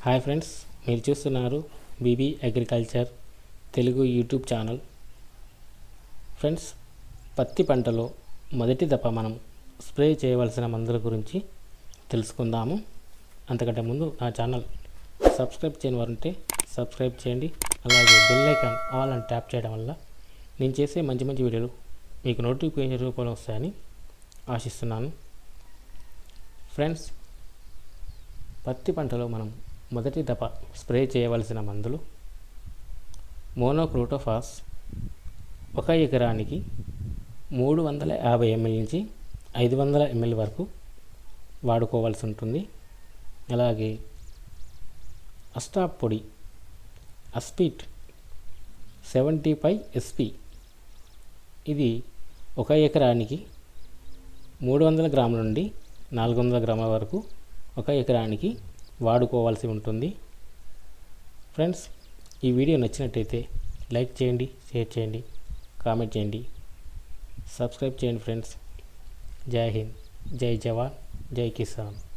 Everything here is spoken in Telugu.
హాయ్ ఫ్రెండ్స్ మీరు చూస్తున్నారు BB agriculture Telugu YouTube channel friends పత్తి పంటలో మొదటి దఫ మనం స్ప్రే చేయవలసిన మందుల గురించి తెలుసుకుందాము అంతకంటే ముందు నా ఛానల్ సబ్స్క్రైబ్ చేయని వారు ఉంటే సబ్స్క్రైబ్ చేయండి అలాగే బెల్ ఐకాన్ ఆల్ అని ట్యాప్ చేయడం వల్ల నేను చేసే మంచి మంచి వీడియోలు మీకు నోటిఫికేషన్ రూపంలో వస్తాయని ఆశిస్తున్నాను ఫ్రెండ్స్ పత్తి పంటలో మనం మొదటి దఫ స్ప్రే చేయవలసిన మందులు మోనోక్రోటోఫాస్ ఒక ఎకరానికి మూడు వందల యాభై ఎంఎల్ నుంచి ఐదు వందల ఎంఎల్ వరకు వాడుకోవాల్సి ఉంటుంది అలాగే అస్టాప్ పొడి అస్పీట్ సెవెంటీ ఫైవ్ ఎస్పి ఇది ఒక ఎకరానికి మూడు వందల గ్రాముల నుండి నాలుగు వందల గ్రాముల వరకు ఒక ఎకరానికి వాడుకోవాల్సి ఉంటుంది ఫ్రెండ్స్ ఈ వీడియో నచ్చినట్టయితే లైక్ చేయండి షేర్ చేయండి కామెంట్ చేయండి సబ్స్క్రైబ్ చేయండి ఫ్రెండ్స్ జై హింద్ జై జవాన్ జై కిసాన్